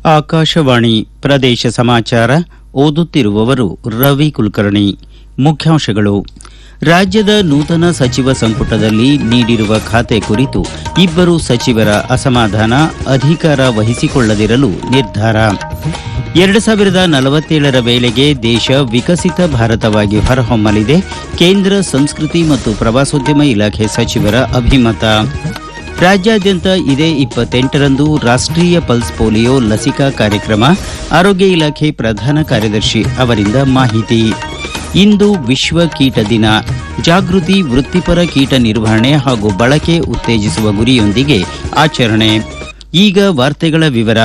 ಆಕಾಶವಾಣಿ ಪ್ರದೇಶ ಸಮಾಚಾರ ಓದುತ್ತಿರುವವರು ರವಿ ಕುಲಕರ್ಣಿ ಮುಖ್ಯಾಂಶಗಳು ರಾಜ್ಯದ ನೂತನ ಸಚಿವ ಸಂಪುಟದಲ್ಲಿ ನೀಡಿರುವ ಖಾತೆ ಕುರಿತು ಇಬ್ಬರು ಸಚಿವರ ಅಸಮಾಧಾನ ಅಧಿಕಾರ ವಹಿಸಿಕೊಳ್ಳದಿರಲು ನಿರ್ಧಾರ ಎರಡು ಸಾವಿರದ ನಲವತ್ತೇಳರ ವೇಳೆಗೆ ದೇಶ ವಿಕಸಿತ ಭಾರತವಾಗಿ ಹೊರಹೊಮ್ಮಲಿದೆ ಕೇಂದ್ರ ಸಂಸ್ಕೃತಿ ಮತ್ತು ಪ್ರವಾಸೋದ್ಯಮ ಇಲಾಖೆ ಸಚಿವರ ಅಭಿಮತ ರಾಜ್ಯಾದ್ಯಂತ ಇದೇ ಇಪ್ಪತ್ತೆಂಟರಂದು ರಾಷ್ಟ್ರೀಯ ಪಲ್ಸ್ ಪೋಲಿಯೋ ಲಸಿಕಾ ಕಾರ್ಯಕ್ರಮ ಆರೋಗ್ಯ ಇಲಾಖೆ ಪ್ರಧಾನ ಕಾರ್ಯದರ್ಶಿ ಅವರಿಂದ ಮಾಹಿತಿ ಇಂದು ವಿಶ್ವ ಕೀಟ ದಿನ ಜಾಗೃತಿ ವೃತ್ತಿಪರ ಕೀಟ ನಿರ್ವಹಣೆ ಹಾಗೂ ಬಳಕೆ ಉತ್ತೇಜಿಸುವ ಗುರಿಯೊಂದಿಗೆ ಆಚರಣೆ ಈಗ ವಾರ್ತೆಗಳ ವಿವರ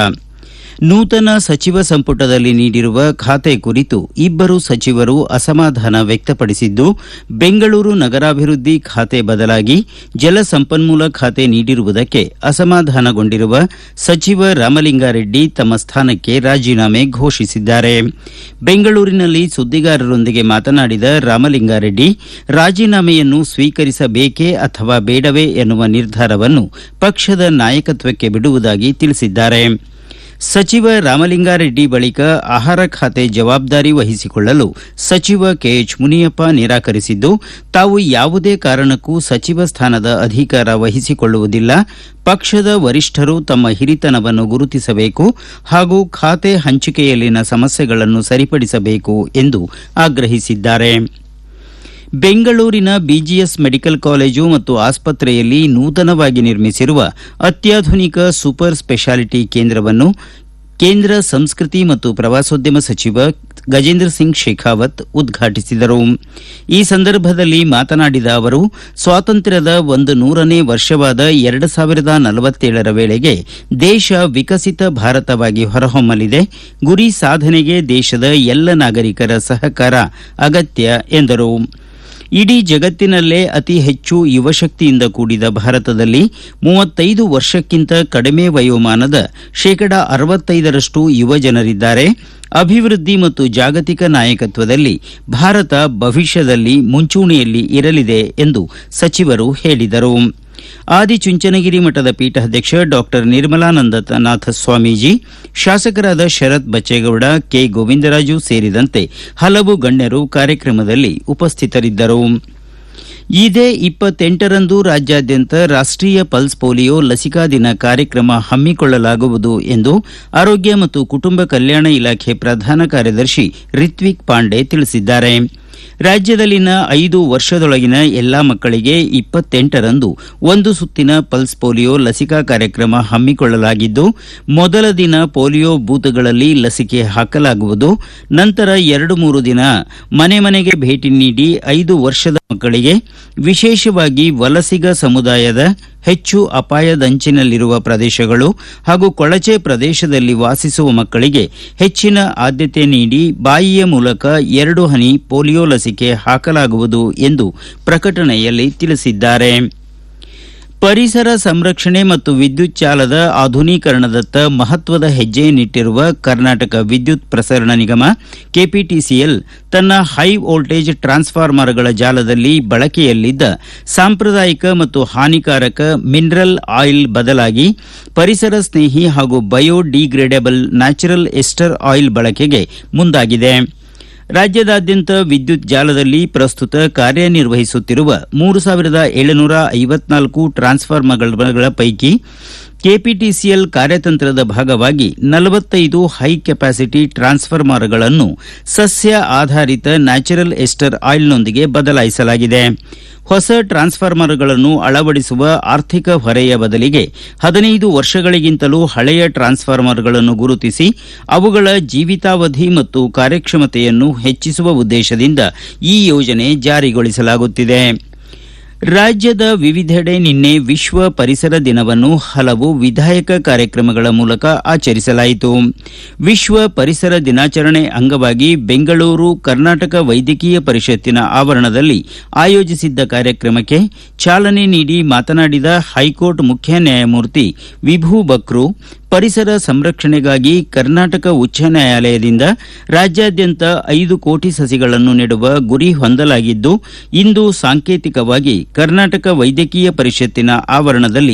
ನೂತನ ಸಚಿವ ಸಂಪುಟದಲ್ಲಿ ನೀಡಿರುವ ಖಾತೆ ಕುರಿತು ಇಬ್ಬರು ಸಚಿವರು ಅಸಮಾಧಾನ ವ್ಯಕ್ತಪಡಿಸಿದ್ದು ಬೆಂಗಳೂರು ನಗರಾಭಿವೃದ್ಧಿ ಖಾತೆ ಬದಲಾಗಿ ಜಲಸಂಪನ್ಮೂಲ ಖಾತೆ ನೀಡಿರುವುದಕ್ಕೆ ಅಸಮಾಧಾನಗೊಂಡಿರುವ ಸಚಿವ ರಾಮಲಿಂಗಾರೆಡ್ಡಿ ತಮ್ಮ ಸ್ಥಾನಕ್ಕೆ ರಾಜೀನಾಮೆ ಘೋಷಿಸಿದ್ದಾರೆ ಬೆಂಗಳೂರಿನಲ್ಲಿ ಸುದ್ದಿಗಾರರೊಂದಿಗೆ ಮಾತನಾಡಿದ ರಾಮಲಿಂಗಾರೆಡ್ಡಿ ರಾಜೀನಾಮೆಯನ್ನು ಸ್ವೀಕರಿಸಬೇಕೇ ಅಥವಾ ಬೇಡವೇ ಎನ್ನುವ ನಿರ್ಧಾರವನ್ನು ಪಕ್ಷದ ನಾಯಕತ್ವಕ್ಕೆ ಬಿಡುವುದಾಗಿ ತಿಳಿಸಿದ್ದಾರೆ ಸಚಿವ ರಾಮಲಿಂಗಾರೆಡ್ಡಿ ಬಳಿಕ ಆಹಾರ ಖಾತೆ ಜವಾಬ್ದಾರಿ ವಹಿಸಿಕೊಳ್ಳಲು ಸಚಿವ ಕೆಎಚ್ ಮುನಿಯಪ್ಪ ನಿರಾಕರಿಸಿದ್ದು ತಾವು ಯಾವುದೇ ಕಾರಣಕ್ಕೂ ಸಚಿವ ಸ್ಥಾನದ ಅಧಿಕಾರ ವಹಿಸಿಕೊಳ್ಳುವುದಿಲ್ಲ ಪಕ್ಷದ ವರಿಷ್ಠರು ತಮ್ಮ ಹಿರಿತನವನ್ನು ಗುರುತಿಸಬೇಕು ಹಾಗೂ ಖಾತೆ ಹಂಚಿಕೆಯಲ್ಲಿನ ಸಮಸ್ಯೆಗಳನ್ನು ಸರಿಪಡಿಸಬೇಕು ಎಂದು ಆಗ್ರಹಿಸಿದ್ದಾರೆ ಬೆಂಗಳೂರಿನ ಬಿಜಿಎಸ್ ಮೆಡಿಕಲ್ ಕಾಲೇಜು ಮತ್ತು ಆಸ್ಪತ್ರೆಯಲ್ಲಿ ನೂತನವಾಗಿ ನಿರ್ಮಿಸಿರುವ ಅತ್ಯಾಧುನಿಕ ಸೂಪರ್ ಸ್ಪೆಷಾಲಿಟಿ ಕೇಂದ್ರವನ್ನು ಕೇಂದ್ರ ಸಂಸ್ಕೃತಿ ಮತ್ತು ಪ್ರವಾಸೋದ್ಯಮ ಸಚಿವ ಗಜೇಂದ್ರ ಸಿಂಗ್ ಶೇಖಾವತ್ ಉದ್ಘಾಟಿಸಿದರು ಈ ಸಂದರ್ಭದಲ್ಲಿ ಮಾತನಾಡಿದ ಅವರು ಸ್ವಾತಂತ್ರ್ಯದ ಒಂದು ನೂರನೇ ವರ್ಷವಾದ ಎರಡು ಸಾವಿರದ ನಲವತ್ತೇಳರ ವೇಳೆಗೆ ದೇಶ ವಿಕಸಿತ ಭಾರತವಾಗಿ ಹೊರಹೊಮ್ಮಲಿದೆ ಗುರಿ ಸಾಧನೆಗೆ ದೇಶದ ಎಲ್ಲ ನಾಗರಿಕರ ಸಹಕಾರ ಅಗತ್ಯ ಎಂದರು ಇಡೀ ಜಗತ್ತಿನಲ್ಲೇ ಅತಿ ಹೆಚ್ಚು ಯುವಶಕ್ತಿಯಿಂದ ಕೂಡಿದ ಭಾರತದಲ್ಲಿ ಮೂವತ್ತೈದು ವರ್ಷಕ್ಕಿಂತ ಕಡಿಮೆ ವಯೋಮಾನದ ಶೇಕಡಾ ಅರವತ್ತೈದರಷ್ಟು ಯುವ ಜನರಿದ್ದಾರೆ ಅಭಿವೃದ್ಧಿ ಮತ್ತು ಜಾಗತಿಕ ನಾಯಕತ್ವದಲ್ಲಿ ಭಾರತ ಭವಿಷ್ಯದಲ್ಲಿ ಮುಂಚೂಣಿಯಲ್ಲಿ ಇರಲಿದೆ ಎಂದು ಸಚಿವರು ಹೇಳಿದರು ಆದಿಚುಂಚನಗಿರಿ ಮಠದ ಪೀಠಾಧ್ಯಕ್ಷ ಡಾಕ್ಟರ್ ನಿರ್ಮಲಾನಂದನಾಥ ಸ್ವಾಮೀಜಿ ಶಾಸಕರಾದ ಶರತ್ ಬಚ್ಚೇಗೌಡ ಕೆ ಗೋವಿಂದರಾಜು ಸೇರಿದಂತೆ ಹಲವು ಗಣ್ಯರು ಕಾರ್ಯಕ್ರಮದಲ್ಲಿ ಉಪಸ್ಥಿತರಿದ್ದರು ಇದೇ ಇಪ್ಪತ್ತೆಂಟರಂದು ರಾಜ್ಯಾದ್ಯಂತ ರಾಷ್ಟ್ರೀಯ ಪಲ್ಸ್ ಪೋಲಿಯೋ ಲಸಿಕಾ ದಿನ ಕಾರ್ಯಕ್ರಮ ಹಮ್ಮಿಕೊಳ್ಳಲಾಗುವುದು ಎಂದು ಆರೋಗ್ಯ ಮತ್ತು ಕುಟುಂಬ ಕಲ್ಯಾಣ ಇಲಾಖೆ ಪ್ರಧಾನ ಕಾರ್ಯದರ್ಶಿ ರಿತ್ವಿಕ್ ಪಾಂಡೆ ತಿಳಿಸಿದ್ದಾರೆ ರಾಜ್ಯದಲ್ಲಿನ ಐದು ವರ್ಷದೊಳಗಿನ ಎಲ್ಲಾ ಮಕ್ಕಳಿಗೆ ಇಪ್ಪತ್ತೆಂಟರಂದು ಒಂದು ಸುತ್ತಿನ ಪಲ್ಸ್ ಪೋಲಿಯೋ ಲಸಿಕಾ ಕಾರ್ಯಕ್ರಮ ಹಮ್ಮಿಕೊಳ್ಳಲಾಗಿದ್ದು ಮೊದಲ ದಿನ ಪೋಲಿಯೋ ಬೂತ್ಗಳಲ್ಲಿ ಲಸಿಕೆ ಹಾಕಲಾಗುವುದು ನಂತರ ಎರಡು ಮೂರು ದಿನ ಮನೆ ಮನೆಗೆ ಭೇಟಿ ನೀಡಿ ಐದು ವರ್ಷದ ಮಕ್ಕಳಿಗೆ ವಿಶೇಷವಾಗಿ ವಲಸಿಗ ಸಮುದಾಯದ ಹೆಚ್ಚು ಅಪಾಯದಂಚಿನಲ್ಲಿರುವ ಪ್ರದೇಶಗಳು ಹಾಗೂ ಕೊಳಚೆ ಪ್ರದೇಶದಲ್ಲಿ ವಾಸಿಸುವ ಮಕ್ಕಳಿಗೆ ಹೆಚ್ಚಿನ ಆದ್ಯತೆ ನೀಡಿ ಬಾಯಿಯ ಮೂಲಕ ಎರಡು ಹನಿ ಪೋಲಿಯೋ ಲಸಿಕೆ ಹಾಕಲಾಗುವುದು ಎಂದು ಪ್ರಕಟಣೆಯಲ್ಲಿ ತಿಳಿಸಿದ್ದಾರೆ ಪರಿಸರ ಸಂರಕ್ಷಣೆ ಮತ್ತು ವಿದ್ಯುತ್ ಜಾಲದ ಆಧುನೀಕರಣದತ್ತ ಮಹತ್ವದ ಹೆಜ್ಜೆಯನ್ನಿಟ್ಟಿರುವ ಕರ್ನಾಟಕ ವಿದ್ಯುತ್ ಪ್ರಸರಣ ನಿಗಮ ಕೆಪಿಟಿಸಿಎಲ್ ತನ್ನ ಹೈ ವೋಲ್ಟೇಜ್ ಟ್ರಾನ್ಸ್ಫಾರ್ಮರ್ಗಳ ಜಾಲದಲ್ಲಿ ಬಳಕೆಯಲ್ಲಿದ್ದ ಸಾಂಪ್ರದಾಯಿಕ ಮತ್ತು ಹಾನಿಕಾರಕ ಮಿನರಲ್ ಆಯಿಲ್ ಬದಲಾಗಿ ಪರಿಸರ ಸ್ನೇಹಿ ಹಾಗೂ ಬಯೋಡಿಗ್ರೇಡೇಬಲ್ ನ್ಯಾಚುರಲ್ ಎಸ್ಟರ್ ಆಯಿಲ್ ಬಳಕೆಗೆ ಮುಂದಾಗಿದೆ ರಾಜ್ಯದಾದ್ಯಂತ ವಿದ್ಯುತ್ ಜಾಲದಲ್ಲಿ ಪ್ರಸ್ತುತ ಕಾರ್ಯನಿರ್ವಹಿಸುತ್ತಿರುವ ಮೂರು ಸಾವಿರದ ಏಳುನೂರ ಐವತ್ನಾಲ್ಕು ಟ್ರಾನ್ಸ್ಫಾರ್ಮರ್ಗಳ ಪೈಕಿ ಕೆಪಿಟಿಸಿಎಲ್ ಕಾರ್ಯತಂತ್ರದ ಭಾಗವಾಗಿ ನಲವತ್ತೈದು ಹೈ ಕೆಪಾಸಿಟಿ ಟ್ರಾನ್ಸ್ಫಾರ್ಮರ್ಗಳನ್ನು ಸಸ್ಯ ಆಧಾರಿತ ನ್ಯಾಚುರಲ್ ಎಸ್ಟರ್ ಆಯಿಲ್ನೊಂದಿಗೆ ಬದಲಾಯಿಸಲಾಗಿದೆ ಹೊಸ ಟ್ರಾನ್ಸ್ಫಾರ್ಮರ್ಗಳನ್ನು ಅಳವಡಿಸುವ ಆರ್ಥಿಕ ಹೊರೆಯ ಬದಲಿಗೆ ಹದಿನೈದು ವರ್ಷಗಳಿಗಿಂತಲೂ ಹಳೆಯ ಟ್ರಾನ್ಸ್ಫಾರ್ಮರ್ಗಳನ್ನು ಗುರುತಿಸಿ ಅವುಗಳ ಜೀವಿತಾವಧಿ ಮತ್ತು ಕಾರ್ಯಕ್ಷಮತೆಯನ್ನು ಹೆಚ್ಚಿಸುವ ಉದ್ದೇಶದಿಂದ ಈ ಯೋಜನೆ ಜಾರಿಗೊಳಿಸಲಾಗುತ್ತಿದೆ ರಾಜ್ಯದ ವಿವಿಧೆಡೆ ನಿನ್ನೆ ವಿಶ್ವ ಪರಿಸರ ದಿನವನ್ನು ಹಲವು ವಿಧಾಯಕ ಕಾರ್ಯಕ್ರಮಗಳ ಮೂಲಕ ಆಚರಿಸಲಾಯಿತು ವಿಶ್ವ ಪರಿಸರ ದಿನಾಚರಣೆ ಅಂಗವಾಗಿ ಬೆಂಗಳೂರು ಕರ್ನಾಟಕ ವೈದ್ಯಕೀಯ ಪರಿಷತ್ತಿನ ಆವರಣದಲ್ಲಿ ಆಯೋಜಿಸಿದ್ದ ಕಾರ್ಯಕ್ರಮಕ್ಕೆ ಚಾಲನೆ ನೀಡಿ ಮಾತನಾಡಿದ ಹೈಕೋರ್ಟ್ ಮುಖ್ಯ ನ್ಯಾಯಮೂರ್ತಿ ವಿಭು ಬಕ್ರು ಪರಿಸರ ಸಂರಕ್ಷಣೆಗಾಗಿ ಕರ್ನಾಟಕ ಉಚ್ಚ ನ್ಯಾಯಾಲಯದಿಂದ ರಾಜ್ಯಾದ್ಯಂತ ಐದು ಕೋಟಿ ಸಸಿಗಳನ್ನು ನೆಡುವ ಗುರಿ ಹೊಂದಲಾಗಿದ್ದು ಇಂದು ಸಾಂಕೇತಿಕವಾಗಿ ಕರ್ನಾಟಕ ವೈದ್ಯಕೀಯ ಪರಿಷತ್ತಿನ ಆವರಣದಲ್ಲಿ